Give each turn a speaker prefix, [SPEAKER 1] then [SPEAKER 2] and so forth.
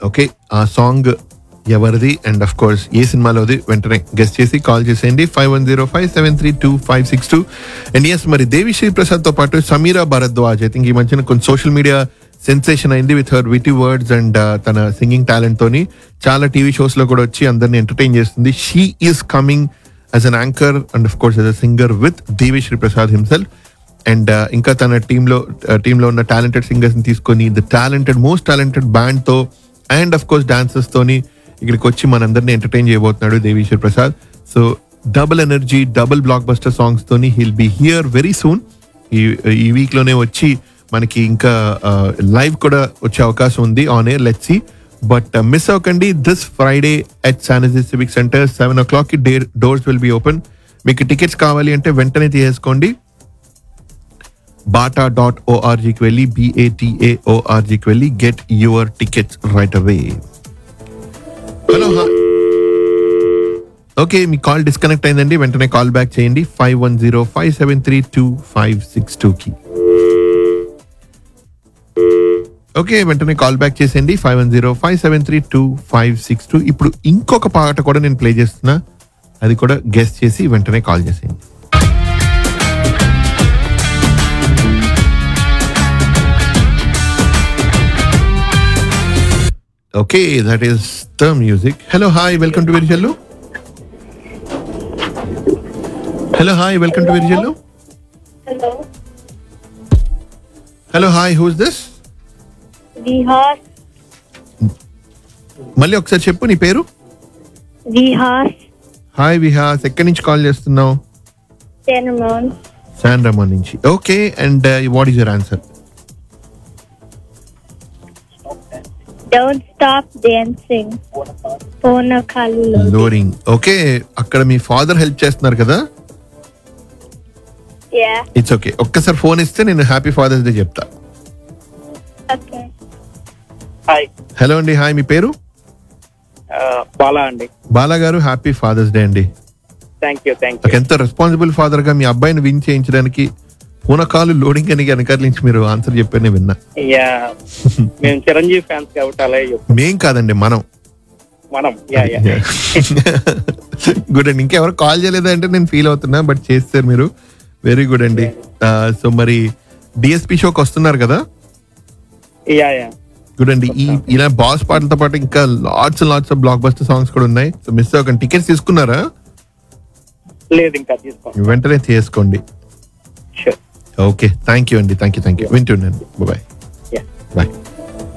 [SPEAKER 1] Okay ఆ song ఎవరిది and of course ఏ సినిమాలోది వెంటనే గెస్ట్ చేసి కాల్ చేసేయండి five one zero five seven three two five six two and yes మరి దేవిశ్రీ ప్రసాద్ తో పాటు సమీరా భరద్వాజ్ ఐ థింక్ ఈ మధ్యన కొంచెం సోషల్ మీడియా సెన్సేషన్ అయింది with her witty words and తన సింగింగ్ టాలెంట్ తోని చాలా టీవీ షోస్ లో కూడా వచ్చి అందరిని ఎంటర్టైన్ చేస్తుంది she is coming as an anchor and of course as a singer with Devi Sri Prasad himself and ఇంకా తన టీంలో టీంలో ఉన్న టాలెంటెడ్ సింగర్స్ ని తీసుకొని the talented most talented band తో అండ్ అఫ్ కోర్స్ డాన్సర్స్ తోని ఇక్కడికి వచ్చి మనందరిని ఎంటర్టైన్ చేయబోతున్నాడు Devi Sri Prasad so double energy double blockbuster songs తోని will be here very soon ఈ ఈ వీక్ లోనే వచ్చి మనకి ఇంకా లైవ్ కూడా వచ్చే అవకాశం ఉంది on air let see but miss అవ్వకండి దిస్ ఫ్రైడే ఎట్ సానజీ civic center seven o'clock కి డోర్స్ విల్ బి ఓపెన్ మీకు టికెట్స్ కావాలి అంటే వెంటనే తీసేసుకోండి బాటా డాట్ ఓఆర్జీకి వెళ్ళి బిఏటిఏ ఓఆర్జీకి వెళ్ళి get your tickets right away hello okay మీ కాల్ డిస్కనెక్ట్ అయిందండి వెంటనే కాల్ బ్యాక్ చేయండి five one zero five seven three two five six two కి ఓకే వెంటనే కాల్ బ్యాక్ చేసేయండి five one zero five seven three two five six two ఇప్పుడు ఇంకొక పాట కూడా నేను ప్లే చేస్తున్నా అది కూడా గెస్ట్ చేసి వెంటనే కాల్ చేసేయండి okay that is the music hello hi welcome to Virijallu hello hi welcome to Virijallu
[SPEAKER 2] Hello.
[SPEAKER 1] Hello hi who's this
[SPEAKER 2] Vihar.
[SPEAKER 1] మళ్ళీ ఒకసారి చెప్పు నీ పేరు
[SPEAKER 2] Vihar.
[SPEAKER 1] హాయ్ విహాస్ ఎక్కడి నుంచి కాల్ చేస్తున్నావు
[SPEAKER 2] Cinnamon.
[SPEAKER 1] శాన్ రమన్ నుంచి okay and what is your answer
[SPEAKER 2] Don't stop dancing. Pona Kalulu.
[SPEAKER 1] లోరింగ్ ఓకే అక్కడ మీ ఫాదర్ హెల్ప్ చేస్తున్నారు కదా
[SPEAKER 2] Yeah.
[SPEAKER 1] ఇట్స్ ఓకే ఒక్కసారి ఫోన్ ఇస్తే నేను హ్యాపీ ఫాదర్స్ డే చెప్తా
[SPEAKER 2] Okay.
[SPEAKER 3] హాయ్
[SPEAKER 1] హలో అండి హాయ్ మీ పేరు
[SPEAKER 3] ఆ, బాలా అండి
[SPEAKER 1] బాలా గారు హ్యాపీ ఫాదర్స్ డే అండి
[SPEAKER 3] థ్యాంక్ యూ థ్యాంక్
[SPEAKER 1] నాకు
[SPEAKER 3] యూ
[SPEAKER 1] ఎంత రెస్పాన్సిబుల్ ఫాదర్ గా మీ అబ్బాయిని విన్ చేయించడానికి పూనకాలు లోడింగ్ అని వెనకాల నుంచి మీరు ఆన్సర్ చెప్పానే విన్నా
[SPEAKER 3] యా మేము చిరంజీవి ఫ్యాన్స్ కాబట్టి అలాగే చెప్తాం.
[SPEAKER 1] మేం కాదండి మనం
[SPEAKER 3] మనం యా యా
[SPEAKER 1] గుడ్ అండి ఇంకెవరు కాల్ చేయలేదా అంటే నేను ఫీల్ అవుతున్నా బట్ చేస్తారు మీరు వెరీ గుడ్ అండి సో మరి డిఎస్పి షోకి వస్తున్నారు కదా
[SPEAKER 3] యా యా
[SPEAKER 1] గుడ్ అండి ఈ ఇలా బాస్ పాటలతో పాటు ఇంకా lots lots of blockbuster songs కూడా ఉన్నాయి సో మిస్ అవ్వకండి టికెట్స్ తీసుకున్నారా
[SPEAKER 3] లేదు ఇంకా తీసుకోండి
[SPEAKER 1] వెంటనే తీసుకోండి
[SPEAKER 3] షూర్
[SPEAKER 1] ఓకే థ్యాంక్ యూ అండి థ్యాంక్ యూ థ్యాంక్ యూ వింటుండండి బాయ్
[SPEAKER 3] యా
[SPEAKER 1] బాయ్